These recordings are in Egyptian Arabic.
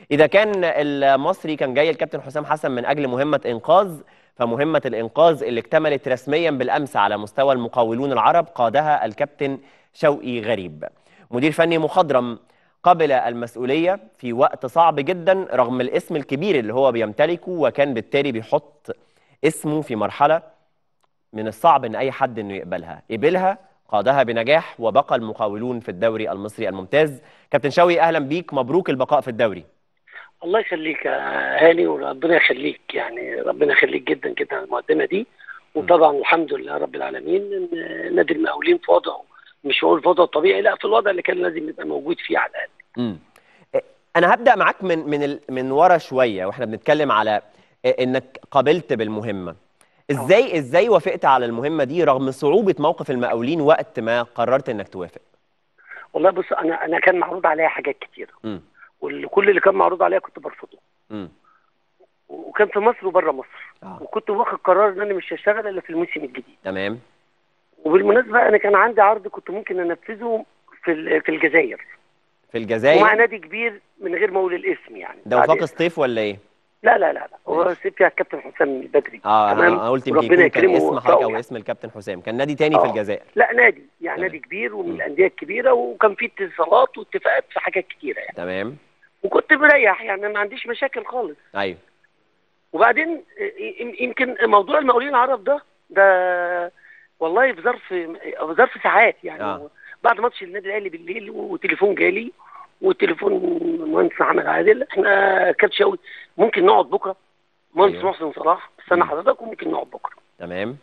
اذا كان المصري كان جاي الكابتن حسام حسن من اجل مهمه انقاذ فمهمه الانقاذ اللي اكتملت رسميا بالامس على مستوى المقاولون العرب قادها الكابتن شوقي غريب مدير فني مخضرم قبل المسؤوليه في وقت صعب جدا رغم الاسم الكبير اللي هو بيمتلكه وكان بالتالي بيحط اسمه في مرحله من الصعب ان اي حد انه يقبلها قبلها قادها بنجاح وبقى المقاولون في الدوري المصري الممتاز كابتن شوقي اهلا بيك مبروك البقاء في الدوري الله يخليك يا هاني وربنا يخليك يعني ربنا يخليك جدا جدا على المقدمه دي وطبعا الحمد لله رب العالمين ان نادي المقاولين في وضعه مش هقول في وضعه الطبيعي لا في الوضع اللي كان لازم يبقى موجود فيه على الاقل. امم انا هبدا معاك من من ال- من ورا شويه واحنا بنتكلم على انك قابلت بالمهمه ازاي ازاي وافقت على المهمه دي رغم صعوبه موقف المقاولين وقت ما قررت انك توافق والله بص انا انا كان معروض عليا حاجات كتيره امم وكل اللي كان معروض عليا كنت برفضه امم وكان في مصر وبره مصر آه. وكنت واخد قرار ان انا مش هشتغل الا في الموسم الجديد تمام وبالمناسبه انا كان عندي عرض كنت ممكن انفذه في ال- في الجزائر في ومع الجزائر نادي كبير من غير ما اقول الاسم يعني ده بعد وفاق إذنك. سطيف ولا ايه لا لا لا لا هو سيب فيها الكابتن حسام البدري اه انا تمام؟ أنا قلت يمكن وربنا يكون كان يكرمه اسم ويوفقه حضرتك او يعني. اسم الكابتن حسام كان نادي تاني في آه. الجزائر لا نادي يعني تمام. نادي كبير ومن مم. الانديه الكبيره وكان في اتصالات واتفاقات في حاجات كتيره يعني تمام وكنت مريح يعني ما عنديش مشاكل خالص ايوه وبعدين يم- يمكن موضوع المقاولين العرب ده ده والله في ظرف في ظرف ساعات يعني آه. بعد ماتش النادي الاهلي بالليل وتليفون جالي وتليفون المهندس محمد عادل احنا كابتن شوقي ممكن نقعد بكره مهندس أيوه. محسن صلاح استنى مم. حضرتك وممكن نقعد بكره تمام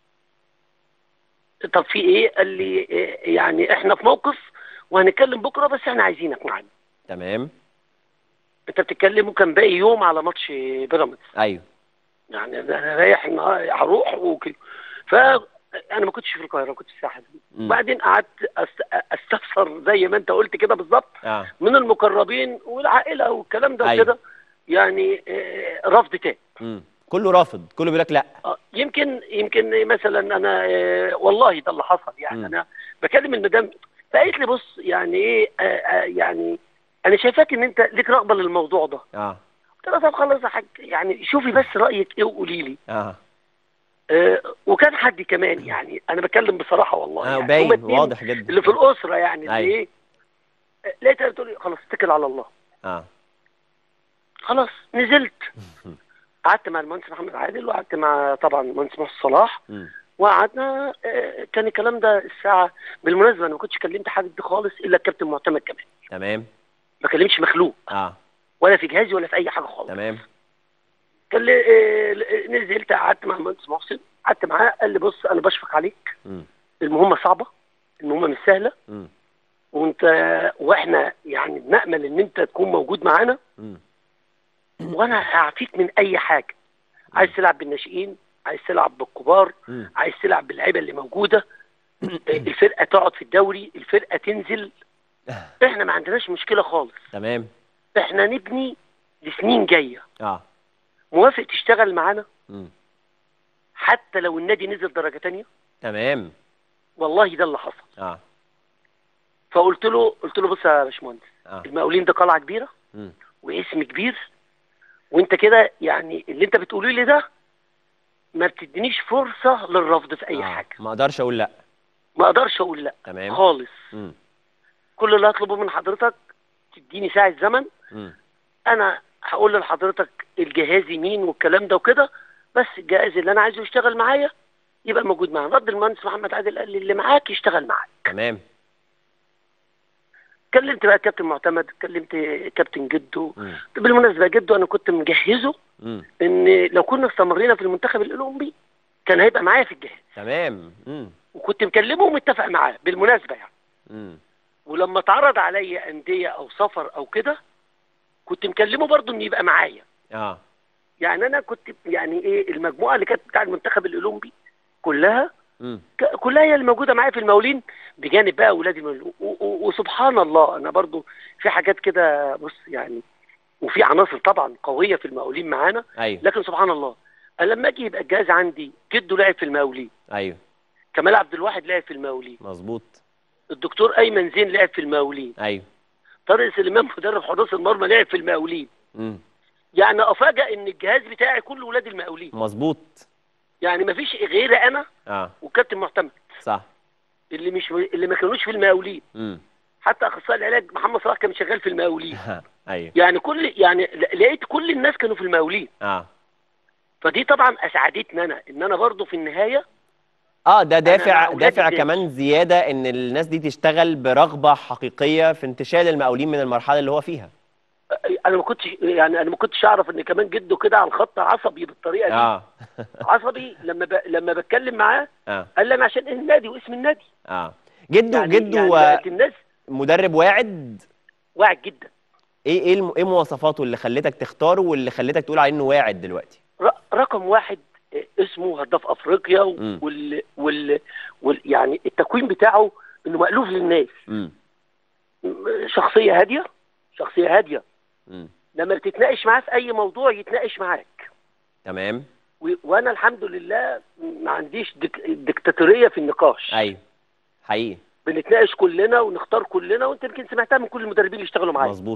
طب في ايه؟ قال لي إيه يعني احنا في موقف وهنتكلم بكره بس احنا عايزينك معانا تمام انت بتتكلم وكان باقي يوم على ماتش بيراميدز ايوه يعني انا رايح النهار- هروح وكده فانا ما كنتش في القاهره كنت في الساحل مم. وبعدين قعدت أست- استفسر زي ما انت قلت كده بالظبط اه من المقربين والعائله والكلام ده أيوة. وكده يعني آه، رفض تام امم كله رافض كله بيقول لك لا آه، يمكن يمكن مثلا انا آه، والله ده اللي حصل يعني مم. انا بكلم المدام فقالت لي بص يعني ايه آه، آه، يعني انا شايفاك ان انت ليك رغبه للموضوع ده اه قلت لها طب خلاص يا حاج يعني شوفي بس رايك ايه وقولي لي اه آه، وكان حد كمان يعني انا بتكلم بصراحه والله اه يعني هما باين اتنين واضح جدا اللي في الاسره يعني اللي أيوة. ايه آه، لقيتها بتقول لي خلاص اتكل على الله اه خلاص نزلت قعدت مع المهندس محمد عادل وقعدت مع طبعا المهندس محسن صلاح امم وقعدنا آه، كان الكلام ده الساعه بالمناسبه انا ما كنتش كلمت حد خالص الا الكابتن معتمد كمان تمام ما كلمش مخلوق اه ولا في جهازي ولا في اي حاجه خالص تمام قال لي آه، نزلت قعدت مع المهندس محسن قعدت معاه قال لي بص انا بشفق عليك امم المهمه صعبه المهمه مش سهله امم وانت واحنا يعني بنامل ان انت تكون موجود معانا امم وانا هعفيك من اي حاجه عايز تلعب بالناشئين عايز تلعب بالكبار امم عايز تلعب باللعيبه اللي موجوده الفرقه تقعد في الدوري الفرقه تنزل احنا ما عندناش مشكله خالص تمام احنا نبني لسنين جايه اه موافق تشتغل معانا امم حتى لو النادي نزل درجه تانية تمام والله ده اللي حصل اه فقلت له قلت له بص يا باشمهندس اه المقاولين ده قلعه كبيره امم واسم كبير وانت كده يعني اللي انت بتقوله لي ده ما بتدينيش فرصه للرفض في اي آه. حاجه ما اقدرش اقول لا ما اقدرش اقول لا تمام خالص امم كل اللي هطلبه من حضرتك تديني ساعه زمن امم انا هقول لحضرتك الجهاز مين والكلام ده وكده بس الجهاز اللي انا عايزه يشتغل معايا يبقى موجود معايا رد المهندس محمد عادل قال لي اللي معاك يشتغل معاك تمام كلمت بقى كابتن معتمد كلمت كابتن جدو امم بالمناسبه جدو انا كنت مجهزه امم ان لو كنا استمرينا في المنتخب الاولمبي كان هيبقى معايا في الجهاز تمام امم وكنت مكلمه ومتفق معاه بالمناسبه يعني امم ولما اتعرض عليا انديه او سفر او كده كنت مكلمه برضه انه يبقى معايا اه يعني انا كنت يعني ايه المجموعه اللي كانت بتاع المنتخب الاولمبي كلها امم ك- كلها هي اللي موجوده معايا في المقاولين بجانب بقى اولادي من و- و- وسبحان الله انا برضو في حاجات كده بص يعني وفي عناصر طبعا قويه في المقاولين معانا ايوه لكن سبحان الله أنا لما اجي يبقى الجهاز عندي جده لعب في المقاولين ايوه كمال عبد الواحد لعب في المقاولين مظبوط الدكتور ايمن زين لعب في المقاولين ايوه طارق سليمان مدرب حراس المرمى لعب في المقاولين مم. يعني افاجئ ان الجهاز بتاعي كله ولاد المقاولين مظبوط يعني ما فيش غير انا اه وكابتن معتمد صح اللي مش اللي ما كانوش في المقاولين امم حتى اخصائي العلاج محمد صلاح كان شغال في المقاولين ايوه يعني كل يعني ل- لقيت كل الناس كانوا في المقاولين اه فدي طبعا اسعدتني انا ان انا برضو في النهايه اه ده مع دافع أولاد دافع البيت. كمان زياده ان الناس دي تشتغل برغبه حقيقيه في انتشال المقاولين من المرحله اللي هو فيها انا ما كنتش يعني انا ما كنتش اعرف ان كمان جده كده على الخط عصبي بالطريقه دي اه عصبي لما ب... لما بتكلم معاه اه قال لي انا عشان النادي واسم النادي اه جده يعني جده يعني آه، بقت الناس مدرب واعد واعد جدا ايه ايه الم- ايه مواصفاته اللي خلتك تختاره واللي خلتك تقول عليه انه واعد دلوقتي ر... رقم واحد آه، اسمه هداف افريقيا و... مم. وال... وال... وال يعني التكوين بتاعه انه مألوف للناس امم م- شخصيه هاديه شخصيه هاديه امم لما تتناقش معاه في اي موضوع يتناقش معاك تمام و... وانا الحمد لله ما عنديش دك... دكتاتوريه في النقاش ايوه حقيقي بنتناقش كلنا ونختار كلنا وانت يمكن سمعتها من كل المدربين اللي اشتغلوا معايا مظبوط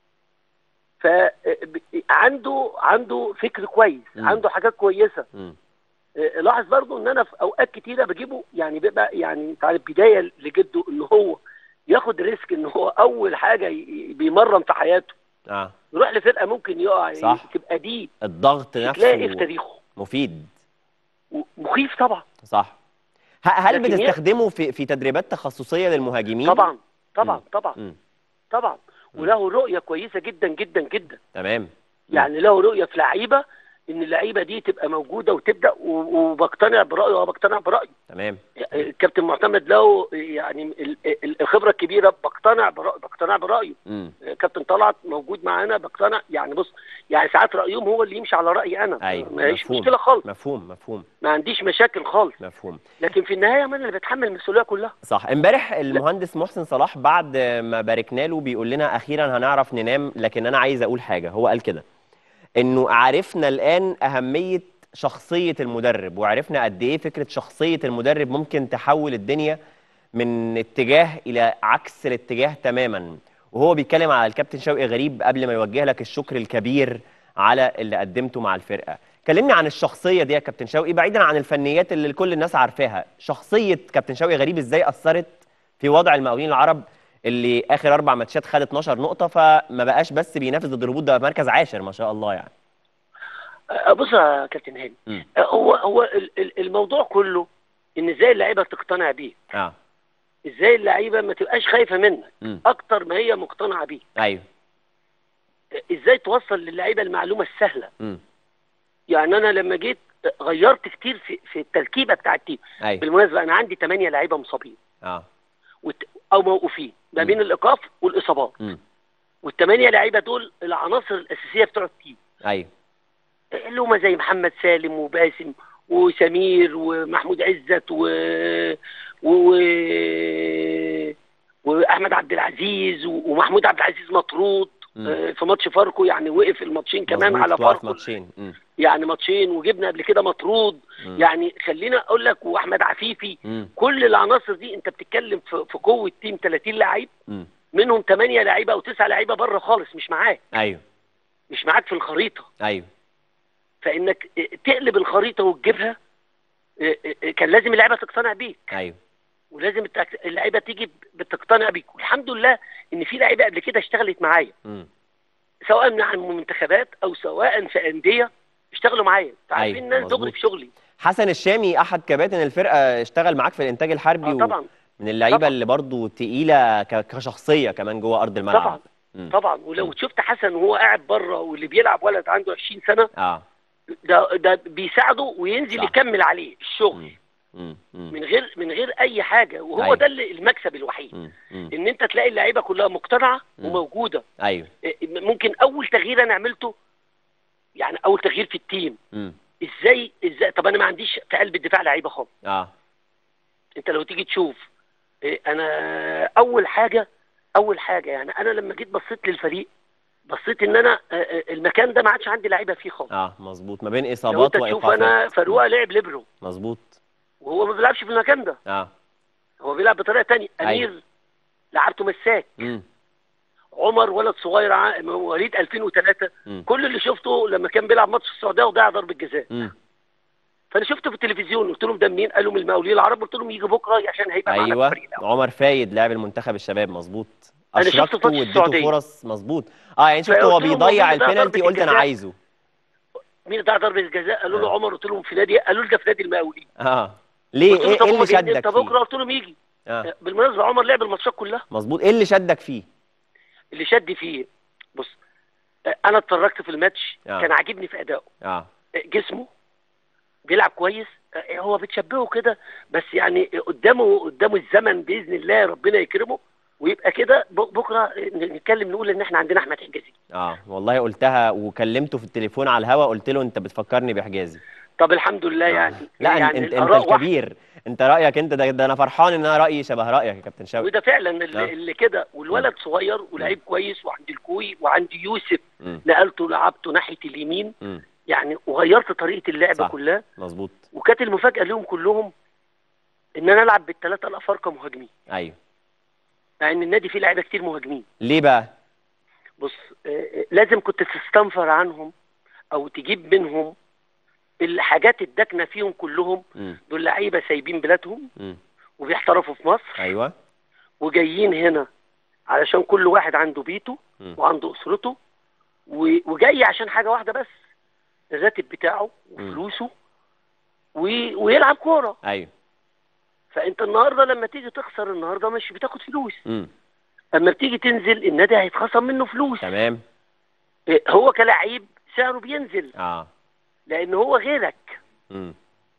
فعنده عنده فكر كويس مم. عنده حاجات كويسه امم آه، لاحظ برضو ان انا في اوقات كتيره بجيبه يعني بيبقى يعني انت عارف بدايه لجده ان هو ياخد ريسك ان هو اول حاجه ي- بيمرن في حياته اه يروح لفرقه ممكن يقع صح. تبقى دي الضغط تلاقي في نفسه تاريخه مفيد مخيف طبعا صح ه- هل لكن هي- بتستخدمه في في تدريبات تخصصيه للمهاجمين طبعا طبعا مم. طبعا مم. طبعا وله رؤيه كويسه جدا جدا جدا تمام مم. يعني له رؤيه في لعيبه ان اللعيبه دي تبقى موجوده وتبدا و- وبقتنع برايه وبقتنع برايه تمام الكابتن معتمد له يعني ال- ال- الخبره الكبيره بقتنع برأ- بقتنع برايه امم كابتن طلعت موجود معانا بقتنع يعني بص يعني ساعات رايهم هو اللي يمشي على رايي انا ايوه ما هيش مفهوم. مشكله خالص مفهوم مفهوم ما عنديش مشاكل خالص مفهوم لكن في النهايه ما انا اللي بتحمل المسؤوليه كلها صح امبارح المهندس محسن صلاح بعد ما باركنا له بيقول لنا اخيرا هنعرف ننام لكن انا عايز اقول حاجه هو قال كده انه عرفنا الان اهميه شخصيه المدرب وعرفنا قد ايه فكره شخصيه المدرب ممكن تحول الدنيا من اتجاه الى عكس الاتجاه تماما وهو بيتكلم على الكابتن شوقي غريب قبل ما يوجه لك الشكر الكبير على اللي قدمته مع الفرقه كلمني عن الشخصيه دي يا كابتن شوقي بعيدا عن الفنيات اللي كل الناس عارفاها شخصيه كابتن شوقي غريب ازاي اثرت في وضع المقاولين العرب اللي اخر اربع ماتشات خد 12 نقطه فما بقاش بس بينافس ضد الهبوط ده بقى مركز عاشر ما شاء الله يعني أه، بص يا كابتن هاني مم. أه، هو هو ال- ال- الموضوع كله ان ازاي اللعيبه تقتنع بيك اه ازاي اللعيبه ما تبقاش خايفه منك امم اكتر ما هي مقتنعه بيك ايوه ازاي توصل للعيبه المعلومه السهله امم يعني انا لما جيت غيرت كتير في في التركيبه بتاع التيم ايوه بالمناسبه انا عندي 8 لعيبه مصابين اه والت- او موقوفين ما مم. بين الايقاف والاصابات امم والثمانيه لعيبه دول العناصر الاساسيه بتوع التيم ايوه اللي هم زي محمد سالم وباسم وسمير ومحمود عزت و... و... و... واحمد عبد العزيز و- ومحمود عبد العزيز مطرود مم. آه، في ماتش فاركو يعني وقف الماتشين كمان مظبوط، على توقف فاركو ماتشين امم يعني ماتشين وجبنا قبل كده مطرود مم. يعني خلينا اقول لك واحمد عفيفي امم كل العناصر دي انت بتتكلم في في قوه تيم 30 لعيب امم منهم 8 لعيبه او 9 لعيبه بره خالص مش معاك ايوه مش معاك في الخريطه ايوه فانك تقلب الخريطه وتجيبها كان لازم اللعيبه تقتنع بيك ايوه ولازم التك- اللعيبه تيجي بتقتنع بيك والحمد لله ان في لعيبه قبل كده اشتغلت معايا امم سواء مع المنتخبات او سواء في انديه اشتغلوا معايا عارفين أيوة، الناس مظبوط. دغري في شغلي حسن الشامي احد كباتن الفرقه اشتغل معاك في الانتاج الحربي اه و- طبعا من اللعيبه طبعا. اللي برضو تقيله ك- كشخصيه كمان جوه ارض الملعب طبعا مم. طبعا ولو شفت حسن وهو قاعد بره واللي بيلعب ولد عنده 20 سنه اه ده ده بيساعده وينزل صح. يكمل عليه الشغل مم. مم. مم. من غير من غير اي حاجه وهو أيوة. ده اللي المكسب الوحيد مم. مم. ان انت تلاقي اللعيبه كلها مقتنعه مم. وموجوده ايوه إيه، ممكن اول تغيير انا عملته يعني اول تغيير في التيم مم. ازاي ازاي طب انا ما عنديش في قلب الدفاع لعيبه خالص اه انت لو تيجي تشوف إيه، انا اول حاجه اول حاجه يعني انا لما جيت بصيت للفريق بصيت ان انا آه، آه، المكان ده ما عادش عندي لعيبه فيه خالص اه مظبوط ما بين لو اصابات انت تشوف وايقافات انا فاروق لعب ليبرو مظبوط وهو ما بيلعبش في المكان ده اه هو بيلعب بطريقه تانية أيوة. امير لعبته مساك مم. عمر ولد صغير ع- مواليد 2003 مم. كل اللي شفته لما كان بيلعب ماتش في السعوديه وضيع ضربه جزاء مم. فانا شفته في التلفزيون قلت لهم ده منين قالوا من المقاولين العرب قلت لهم يجي بكره عشان هيبقى معانا في ايوه الفريق الأول. عمر فايد لاعب المنتخب الشباب مظبوط أنا شفت اشركته ماتش واديته السعودية. فرص مظبوط اه يعني شفت فقلت هو لهم بيضيع والله ده البينالتي ضربة قلت انا الجزاء. عايزه مين ضيع ضربه الجزاء قالوا له آه. عمر قلت لهم في نادي قالوا لي ده في نادي المقاولين اه ليه قلت له ايه طب إيه هما اللي جايين شدك امتى بكره فيه قلت لهم يجي اه بالمناسبه عمر لعب الماتشات كلها مظبوط ايه اللي شدك فيه اللي شد فيه بص انا اتفرجت في الماتش آه. كان عاجبني في ادائه اه جسمه بيلعب كويس هو بتشبهه كده بس يعني قدامه قدامه الزمن باذن الله ربنا يكرمه ويبقى كده ب- بكره نتكلم نقول ان احنا عندنا احمد حجازي اه والله قلتها وكلمته في التليفون على الهوا قلت له انت بتفكرني بحجازي طب الحمد لله آه. يعني لا يعني انت انت الآراء واحدة. الكبير انت رايك انت ده, ده انا فرحان ان انا رايي شبه رايك يا كابتن شوقي وده فعلا آه. اللي, اللي كده والولد صغير ولعيب كويس وعندي الكوي وعندي يوسف مم. نقلته لعبته ناحيه اليمين مم. يعني وغيرت طريقه اللعب صح. كلها مظبوط وكانت المفاجاه لهم كلهم ان انا العب بالثلاثه الافارقه مهاجمين ايوه مع ان النادي فيه لعيبه كتير مهاجمين ليه بقى بص آه، آه، لازم كنت تستنفر عنهم او تجيب منهم الحاجات الداكنه فيهم كلهم مم. دول لعيبه سايبين بلادهم مم. وبيحترفوا في مصر ايوه وجايين هنا علشان كل واحد عنده بيته مم. وعنده اسرته و- وجاي عشان حاجه واحده بس الراتب بتاعه وفلوسه و- ويلعب كوره ايوه فانت النهارده لما تيجي تخسر النهارده مش بتاخد فلوس مم. اما بتيجي تنزل النادي هيتخصم منه فلوس تمام إيه، هو كلاعب سعره بينزل اه لان هو غيرك مم.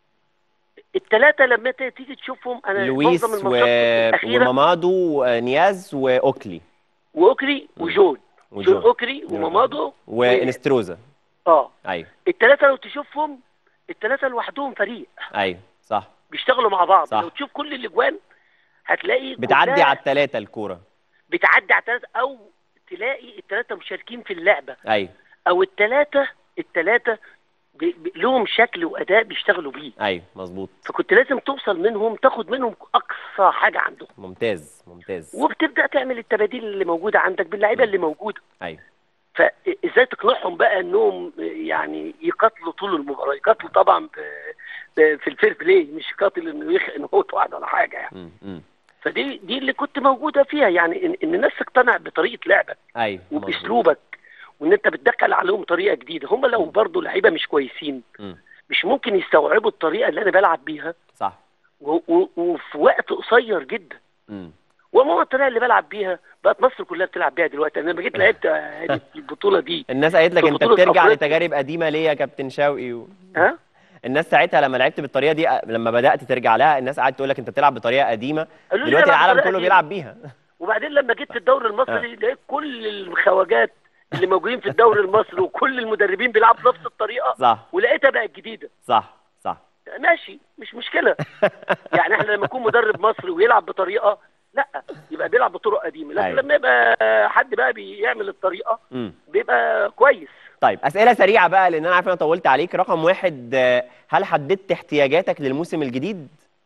الثلاثه لما ت- تيجي تشوفهم انا لويس معظم و... الماتشات الاخيره ومامادو ونياز واوكلي واوكري وجون جون وجون اوكري ومامادو وانستروزا اه ايوه الثلاثه لو تشوفهم الثلاثه لوحدهم فريق ايوه صح بيشتغلوا مع بعض صح. لو تشوف كل الاجوان هتلاقي بتعدي كلها على الثلاثه الكوره بتعدي على الثلاثه او تلاقي الثلاثه مشاركين في اللعبه ايوه او الثلاثه الثلاثه ب- ب- لهم شكل واداء بيشتغلوا بيه ايوه مظبوط فكنت لازم توصل منهم تاخد منهم اقصى حاجه عندهم ممتاز ممتاز وبتبدا تعمل التباديل اللي موجوده عندك باللعيبه اللي موجوده ايوه فازاي تقنعهم بقى انهم يعني يقاتلوا طول المباراه يقاتلوا طبعا ب... ب... في الفير بلاي مش يقاتل انه يخ... انه هو واحد ولا حاجه يعني مم. مم. فدي دي اللي كنت موجوده فيها يعني ان, إن الناس تقتنع بطريقه لعبك ايوه مظبوط. وباسلوبك وان انت بتدخل عليهم طريقه جديده هم لو برضه لعيبه مش كويسين مم. مش ممكن يستوعبوا الطريقه اللي انا بلعب بيها صح و... و... وفي وقت قصير جدا مم. وما الطريقه اللي بلعب بيها بقت مصر كلها بتلعب بيها دلوقتي انا لما جيت لعبت هذه البطوله دي الناس قالت لك في انت بطولة بترجع أفريقيا. لتجارب قديمه ليه يا كابتن شوقي و... ها الناس ساعتها لما لعبت بالطريقه دي لما بدات ترجع لها الناس قعدت تقول لك انت بتلعب بطريقه قديمه قالوا لي دلوقتي العب العالم بطريقة كله دي. بيلعب بيها وبعدين لما جيت الدوري المصري لقيت كل الخواجات اللي موجودين في الدوري المصري وكل المدربين بيلعبوا بنفس الطريقه صح ولقيتها بقت جديده صح صح ماشي مش مشكله يعني احنا لما يكون مدرب مصري ويلعب بطريقه لا يبقى بيلعب بطرق قديمه لكن أيوة. لما يبقى حد بقى بيعمل الطريقه مم. بيبقى كويس طيب اسئله سريعه بقى لان انا عارف إن انا طولت عليك رقم واحد آه، هل حددت احتياجاتك للموسم الجديد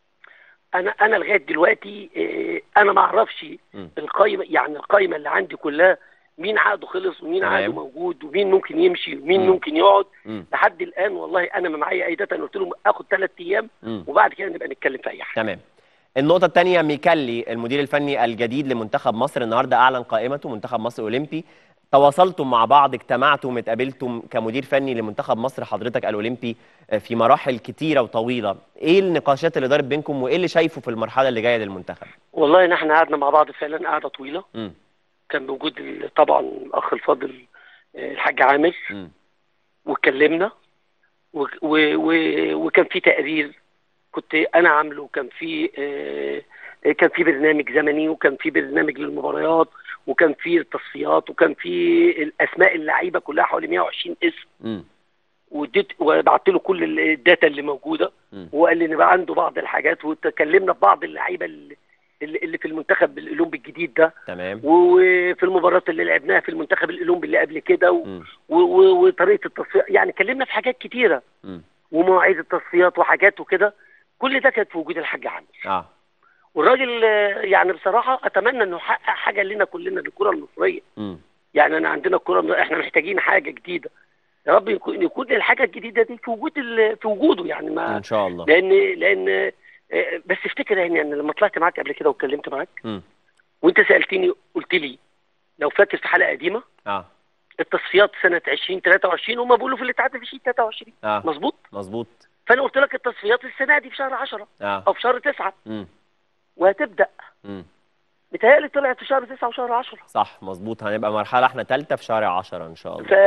انا انا لغايه دلوقتي اه، انا ما اعرفش مم. القايمه يعني القايمه اللي عندي كلها مين عقده خلص ومين تمام. عقده موجود ومين ممكن يمشي ومين مم. ممكن يقعد مم. لحد الان والله انا ما معايا اي داتا أنا قلت لهم اخد ثلاث ايام مم. وبعد كده نبقى نتكلم في اي حاجه تمام النقطة الثانية ميكالي المدير الفني الجديد لمنتخب مصر النهارده أعلن قائمته منتخب مصر أولمبي تواصلتم مع بعض اجتمعتم اتقابلتم كمدير فني لمنتخب مصر حضرتك الأولمبي في مراحل كتيرة وطويلة إيه النقاشات اللي دارت بينكم وإيه اللي شايفه في المرحلة اللي جاية للمنتخب؟ والله ان احنا قعدنا مع بعض فعلا قعده طويله مم. كان موجود ال- طبعا الاخ الفاضل آه، الحاج عامر مم. واتكلمنا و- و- و- وكان في تقرير كنت انا عامله وكان في آه، كان في برنامج زمني وكان في برنامج للمباريات وكان في التصفيات وكان في الاسماء اللعيبه كلها حوالي 120 اسم مم. واديت وبعت له كل الداتا اللي موجوده مم. وقال لي ان بقى عنده بعض الحاجات وتكلمنا ببعض اللعيبه اللي, اللي في المنتخب الاولمبي الجديد ده تمام وفي المباريات اللي لعبناها في المنتخب الاولمبي اللي قبل كده و- مم. و- و- وطريقه التصفيات يعني اتكلمنا في حاجات كتيره مم. ومواعيد التصفيات وحاجات وكده كل ده كانت في وجود الحاج عامر اه والراجل آه، يعني بصراحه اتمنى انه يحقق حاجه لنا كلنا للكره المصريه مم. يعني انا عندنا الكره احنا محتاجين حاجه جديده يا رب يكون يكون الحاجه الجديده دي في وجود ال- في وجوده يعني ما ان شاء الله لان لان آه، بس افتكر يعني انا لما طلعت معاك قبل كده واتكلمت معاك مم. وانت سالتني قلت لي لو فاكر في حلقه قديمه اه التصفيات سنه 2023 هم بيقولوا في الاتحاد في 2023 اه مظبوط مظبوط فانا قلت لك التصفيات السنه دي في شهر 10 اه او في شهر 9 مم. وهتبدا مم. متهيألي طلعت في شهر 9 وشهر 10 صح مظبوط هنبقى مرحله احنا ثالثه في شهر 10 ان شاء الله ف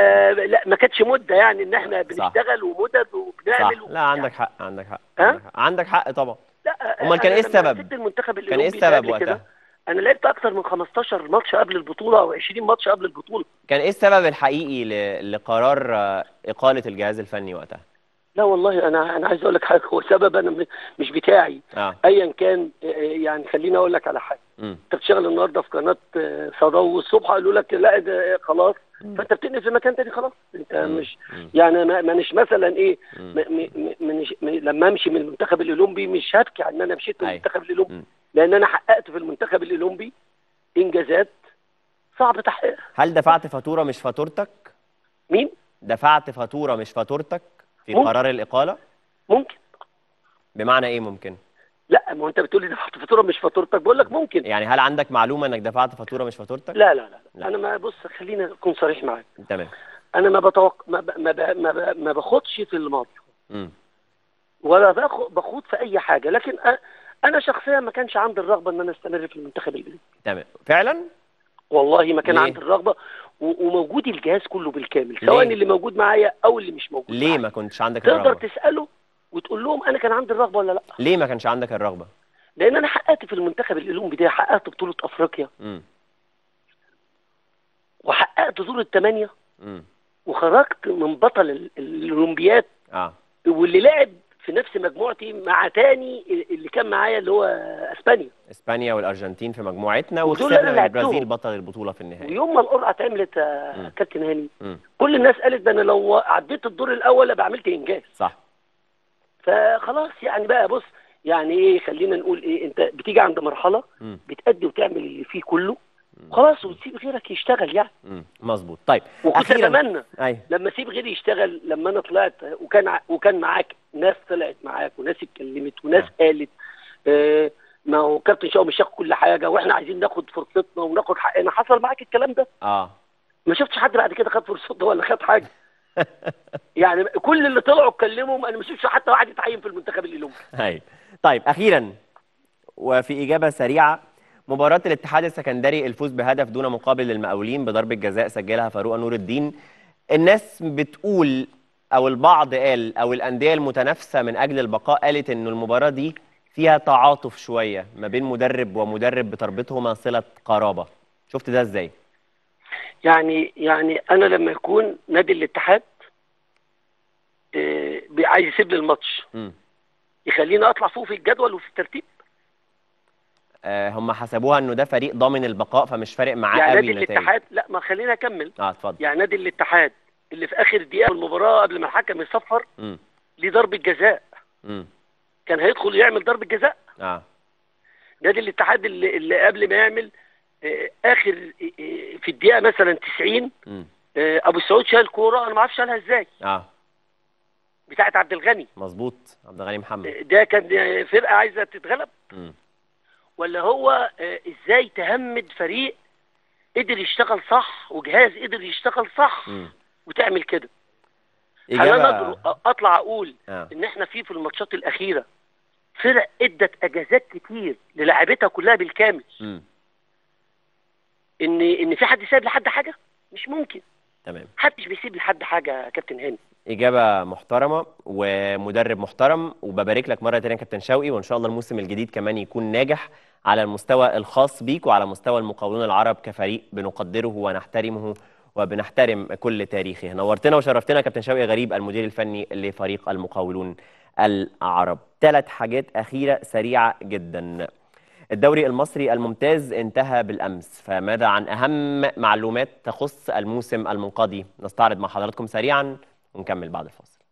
لا ما كانتش مده يعني ان احنا صح. بنشتغل ومدد صح وبنعمل لا عندك حق عندك حق ها؟ عندك حق, عندك حق طبعا لا أمال كان أنا إيه لما السبب؟ مسكت المنتخب كان ايه الأولمبي السبب قبل كده، وقتها انا لعبت اكتر من 15 ماتش قبل البطوله او 20 ماتش قبل البطوله كان ايه السبب الحقيقي ل... لقرار آه، اقاله الجهاز الفني وقتها لا والله انا انا عايز اقول لك حاجه هو سبب انا م- مش بتاعي اه ايا كان آه، يعني خليني اقول لك على حاجه امم انت بتشتغل النهارده في قناه آه، صدى والصبح قالوا لك لا ده خلاص فانت بتنقل في مكان تاني خلاص انت مم. مش مم. يعني ما مانيش مثلا ايه مم. م م م منش م لما امشي من المنتخب الاولمبي مش هبكي على ان انا مشيت من أيوة. المنتخب الاولمبي مم. لان انا حققت في المنتخب الاولمبي انجازات صعب تحقيقها هل دفعت فاتوره مش فاتورتك مين دفعت فاتوره مش فاتورتك في ممكن. قرار الاقاله ممكن بمعنى ايه ممكن لا ما هو انت بتقول لي دفعت فاتوره مش فاتورتك بقول لك ممكن يعني هل عندك معلومه انك دفعت فاتوره مش فاتورتك لا لا لا, لا. لا. انا ما بص خليني اكون صريح معاك تمام انا ما بتوق... ما ب... ما, ب... ما, ب... ما باخدش في الماضي امم ولا باخد بخوض في اي حاجه لكن أ... انا شخصيا ما كانش عندي الرغبه ان انا استمر في المنتخب الاولمبي تمام فعلا والله ما كان ليه؟ عندي الرغبه و... وموجود الجهاز كله بالكامل سواء ليه؟ اللي موجود معايا او اللي مش موجود ليه معايا. ما كنتش عندك تقدر الرغبه تساله وتقول لهم انا كان عندي الرغبه ولا لا ليه ما كانش عندك الرغبه لان انا حققت في المنتخب الاولمبي ده حققت بطوله افريقيا امم وحققت دور الثمانيه امم وخرجت من بطل ال- الاولمبياد اه واللي لعب في نفس مجموعتي مع تاني اللي كان معايا اللي هو اسبانيا اسبانيا والارجنتين في مجموعتنا ودول أنا وكسبنا من لعبتهم. البرازيل بطل البطوله في النهائي ويوم ما القرعه اتعملت يا مم. كابتن هاني امم كل الناس قالت ده انا لو عديت الدور الاول ابقى عملت انجاز صح فخلاص يعني بقى بص يعني ايه خلينا نقول ايه انت بتيجي عند مرحله امم بتأدي وتعمل اللي فيه كله خلاص وتسيب غيرك يشتغل يعني امم مظبوط طيب وكنت اخيرا اتمنى ايوه لما اسيب غيري يشتغل لما انا طلعت وكان ع- وكان معاك ناس طلعت معاك وناس اتكلمت وناس آه. قالت آه ما هو كابتن شاو مش ياخد كل حاجه واحنا عايزين ناخد فرصتنا وناخد حقنا حصل معاك الكلام ده اه ما شفتش حد بعد كده خد فرصته ولا خد حاجه يعني كل اللي طلعوا اتكلموا انا ما شفتش حتى واحد يتعين في المنتخب الاولمبي هاي طيب اخيرا وفي اجابه سريعه مباراه الاتحاد السكندري الفوز بهدف دون مقابل للمقاولين بضربه جزاء سجلها فاروق نور الدين الناس بتقول او البعض قال او الانديه المتنافسه من اجل البقاء قالت انه المباراه دي فيها تعاطف شويه ما بين مدرب ومدرب بتربطهما صله قرابه شفت ده ازاي يعني يعني انا لما يكون نادي الاتحاد آه، بي- عايز يسيب لي الماتش امم يخليني اطلع فوق في الجدول وفي الترتيب آه هم حسبوها انه ده فريق ضامن البقاء فمش فارق معاه يعني قوي نادي النتائج الاتحاد لا ما خليني اكمل اه اتفضل يعني نادي الاتحاد اللي في اخر دقيقه من المباراه قبل ما الحكم يصفر امم ليه ضربه جزاء امم كان هيدخل يعمل ضربه جزاء اه نادي الاتحاد اللي, اللي قبل ما يعمل آه، اخر آه، في الدقيقه مثلا 90 امم آه، ابو السعود شال كوره انا ما اعرفش شالها ازاي اه بتاعت عبد الغني مظبوط عبد الغني محمد آه، ده كان آه، فرقه عايزه تتغلب امم ولا هو آه، ازاي تهمد فريق قدر يشتغل صح وجهاز قدر يشتغل صح امم وتعمل كده هل انا اجابه أقدر اطلع اقول اه ان احنا في في الماتشات الاخيره فرق ادت اجازات كتير للاعيبتها كلها بالكامل امم ان ان في حد سايب لحد حاجه مش ممكن تمام محدش بيسيب لحد حاجه يا كابتن هاني إجابة محترمة ومدرب محترم وببارك لك مرة تانية يا كابتن شوقي وإن شاء الله الموسم الجديد كمان يكون ناجح على المستوى الخاص بيك وعلى مستوى المقاولون العرب كفريق بنقدره ونحترمه وبنحترم كل تاريخه نورتنا وشرفتنا كابتن شوقي غريب المدير الفني لفريق المقاولون العرب ثلاث حاجات أخيرة سريعة جدا الدوري المصري الممتاز انتهى بالأمس فماذا عن أهم معلومات تخص الموسم المنقضي نستعرض مع حضراتكم سريعا ونكمل بعد الفاصل